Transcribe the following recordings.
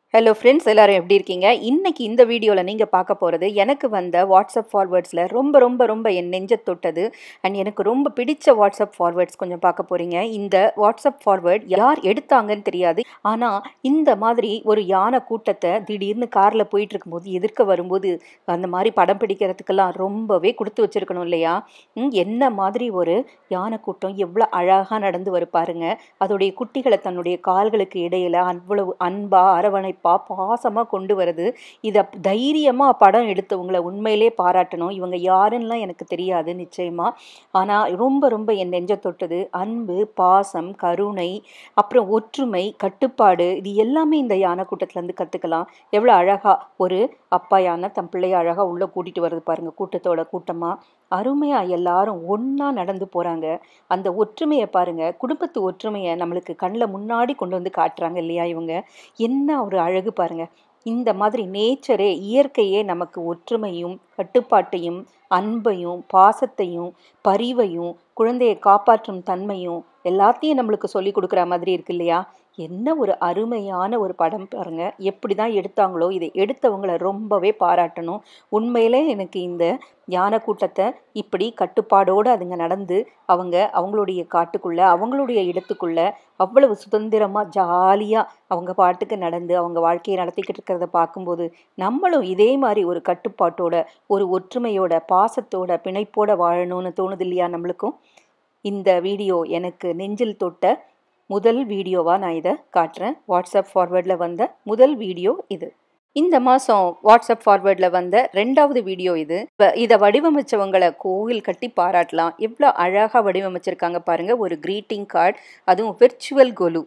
hello friends எல்லாரும் எப்படி இருக்கீங்க இன்னைக்கு இந்த வீடியோவில் நீங்கள் பார்க்க போகிறது எனக்கு வந்த வாட்ஸ்அப் ஃபார்வேர்ட்ஸில் ரொம்ப ரொம்ப ரொம்ப என் நெஞ்ச தொட்டது அண்ட் எனக்கு ரொம்ப பிடிச்ச வாட்ஸ்அப் ஃபார்வேர்ட்ஸ் கொஞ்சம் பார்க்க போகிறீங்க இந்த வாட்ஸ்அப் ஃபார்வேர்ட் யார் எடுத்தாங்கன்னு தெரியாது ஆனால் இந்த மாதிரி ஒரு யானை கூட்டத்தை திடீர்னு காரில் போயிட்டு இருக்கும்போது எதிர்க்க வரும்போது அந்த மாதிரி படம் பிடிக்கிறதுக்கெல்லாம் ரொம்பவே கொடுத்து வச்சிருக்கணும் இல்லையா ம், என்ன மாதிரி ஒரு யானை கூட்டம் எவ்வளோ அழகாக நடந்து வரு பாருங்க அதோடைய குட்டிகளை தன்னுடைய கால்களுக்கு இடையில அவ்வளவு அன்பா அரவணைப்பா பாசமா கொண்டு வருது இதை தைரியமா படம் எடுத்தவங்களை உண்மையிலே பாராட்டணும் இவங்க யாருன்னுலாம் எனக்கு தெரியாது நிச்சயமா ஆனா ரொம்ப ரொம்ப என் நெஞ்ச தொட்டது அன்பு பாசம் கருணை அப்புறம் ஒற்றுமை கட்டுப்பாடு இது எல்லாமே இந்த யானை கூட்டத்துல இருந்து கத்துக்கலாம் எவ்வளவு அழகா ஒரு அப்பா யானை தன் பிள்ளைய அழகா உள்ள கூட்டிட்டு வருது பாருங்க கூட்டத்தோட கூட்டமா அருமையா எல்லாரும் ஒண்ணா நடந்து போறாங்க அந்த ஒற்றுமையை பாருங்க குடும்பத்து ஒற்றுமையை நம்மளுக்கு கண்ணில் முன்னாடி கொண்டு வந்து காட்டுறாங்க இல்லையா இவங்க என்ன ஒரு அழகு பாருங்க இந்த மாதிரி நேச்சரே இயற்கையே நமக்கு ஒற்றுமையும் கட்டுப்பாட்டையும் அன்பையும் பாசத்தையும் பரிவையும் குழந்தையை காப்பாற்றும் தன்மையும் எல்லாத்தையும் நம்மளுக்கு சொல்லி கொடுக்குற மாதிரி இருக்கு இல்லையா என்ன ஒரு அருமையான ஒரு படம் பாருங்க எப்படி தான் எடுத்தாங்களோ இதை எடுத்தவங்கள ரொம்பவே பாராட்டணும் உண்மையிலே எனக்கு இந்த யானை கூட்டத்தை இப்படி கட்டுப்பாடோடு அதுங்க நடந்து அவங்க அவங்களுடைய காட்டுக்குள்ள அவங்களுடைய இடத்துக்குள்ள அவ்வளவு சுதந்திரமா ஜாலியா அவங்க பாட்டுக்கு நடந்து அவங்க வாழ்க்கையை நடத்திக்கிட்டு இருக்கிறத பார்க்கும்போது நம்மளும் இதே மாதிரி ஒரு கட்டுப்பாட்டோட ஒரு ஒற்றுமையோட பாசத்தோட பிணைப்போட வாழணும்னு தோணுது இல்லையா நம்மளுக்கும் இந்த வீடியோ எனக்கு நெஞ்சில் தொட்ட முதல் வீடியோவா நான் இதை காட்டுறேன் வாட்ஸ்அப் ஃபார்வேர்டில் வந்த முதல் வீடியோ இது இந்த மாதம் வாட்ஸ்அப் ஃபார்வேர்டில் வந்த ரெண்டாவது வீடியோ இது இப்ப இதை வடிவமைச்சவங்களை கோவில் கட்டி பாராட்டலாம் எவ்வளோ அழகாக வடிவமைச்சிருக்காங்க பாருங்க ஒரு greeting கார்டு அதுவும் விர்ச்சுவல் கொலு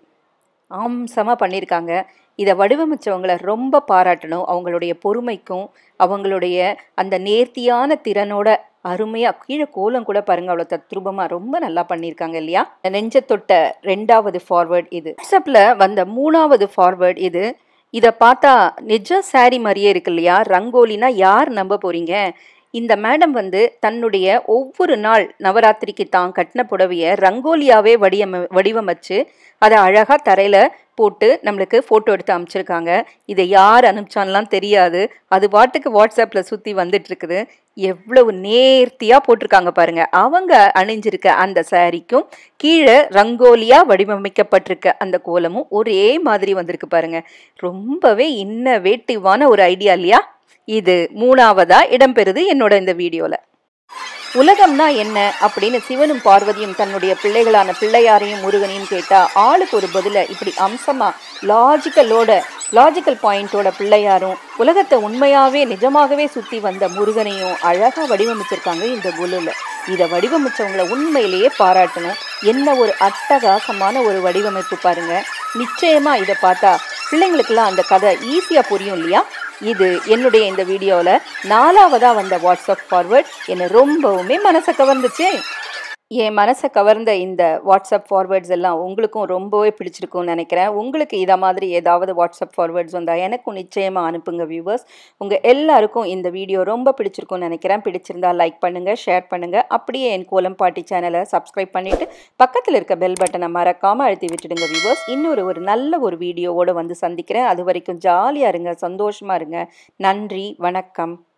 அம்சமாக பண்ணியிருக்காங்க இதை வடிவமைச்சவங்களை ரொம்ப பாராட்டணும் அவங்களுடைய பொறுமைக்கும் அவங்களுடைய அந்த நேர்த்தியான திறனோட அருமையாக கீழே கோலம் கூட பாருங்க அவ்வளோ தத்ரூபமாக ரொம்ப நல்லா பண்ணியிருக்காங்க இல்லையா நெஞ்ச தொட்ட ரெண்டாவது ஃபார்வேர்ட் இது வாட்ஸ்அப்பில் வந்த மூணாவது ஃபார்வேர்ட் இது இதை பார்த்தா நிஜ சாரி மாதிரியே இருக்கு இல்லையா ரங்கோலினா யார் நம்ப போறீங்க இந்த மேடம் வந்து தன்னுடைய ஒவ்வொரு நாள் நவராத்திரிக்கு தான் கட்டின புடவைய ரங்கோலியாவே வடிவம வடிவமைச்சு அதை அழகா தரையில போட்டு நம்மளுக்கு ஃபோட்டோ எடுத்து அனுப்பிச்சிருக்காங்க இதை யார் அனுப்பிச்சான்லாம் தெரியாது அது பாட்டுக்கு வாட்ஸ்அப்பில் சுற்றி வந்துட்டு இருக்குது எவ்வளவு நேர்த்தியாக போட்டிருக்காங்க பாருங்க அவங்க அணிஞ்சிருக்க அந்த சாரிக்கும் கீழே ரங்கோலியா வடிவமைக்கப்பட்டிருக்க அந்த கோலமும் ஒரே மாதிரி வந்திருக்கு பாருங்க ரொம்பவே இன்னவேட்டிவான ஒரு ஐடியா இல்லையா இது மூணாவதா இடம்பெறுது என்னோட இந்த வீடியோல உலகம்னா என்ன அப்படின்னு சிவனும் பார்வதியும் தன்னுடைய பிள்ளைகளான பிள்ளையாரையும் முருகனையும் கேட்டா ஆளுக்கு ஒரு பதில இப்படி அம்சமா லாஜிக்கலோட லாஜிக்கல் பாயிண்டோட பிள்ளையாரும் உலகத்தை உண்மையாவே நிஜமாகவே சுத்தி வந்த முருகனையும் அழகா வடிவமைச்சிருக்காங்க இந்த குலுல இதை வடிவமைச்சவங்களை உண்மையிலேயே பாராட்டணும் என்ன ஒரு அட்டகாசமான ஒரு வடிவமைப்பு பாருங்க நிச்சயமா இதை பார்த்தா பிள்ளைங்களுக்கெல்லாம் அந்த கதை ஈஸியா புரியும் இல்லையா இது என்னுடைய இந்த வீடியோவில் நாலாவதாக வந்த வாட்ஸ்அப் ஃபார்வர்ட் என்னை ரொம்பவுமே மனசை கவர்ந்துச்சு என் மனசை கவர்ந்த இந்த வாட்ஸ்அப் ஃபார்வேர்ட்ஸ் எல்லாம் உங்களுக்கும் ரொம்பவே பிடிச்சிருக்கும்னு நினைக்கிறேன் உங்களுக்கு இதை மாதிரி ஏதாவது வாட்ஸ்அப் ஃபார்வேர்ட்ஸ் வந்தால் எனக்கும் நிச்சயமாக அனுப்புங்க வியூவர்ஸ் உங்கள் எல்லாருக்கும் இந்த வீடியோ ரொம்ப பிடிச்சிருக்கும்னு நினைக்கிறேன் பிடிச்சிருந்தா லைக் பண்ணுங்கள் ஷேர் பண்ணுங்கள் அப்படியே என் கோலம் பாட்டி சேனலை சப்ஸ்கிரைப் பண்ணிவிட்டு பக்கத்தில் இருக்க பெல் பட்டனை மறக்காமல் அழுத்தி விட்டுடுங்க வியூவர்ஸ் இன்னொரு ஒரு நல்ல ஒரு வீடியோவோடு வந்து சந்திக்கிறேன் அது வரைக்கும் ஜாலியாக இருங்க சந்தோஷமாக இருங்க நன்றி வணக்கம்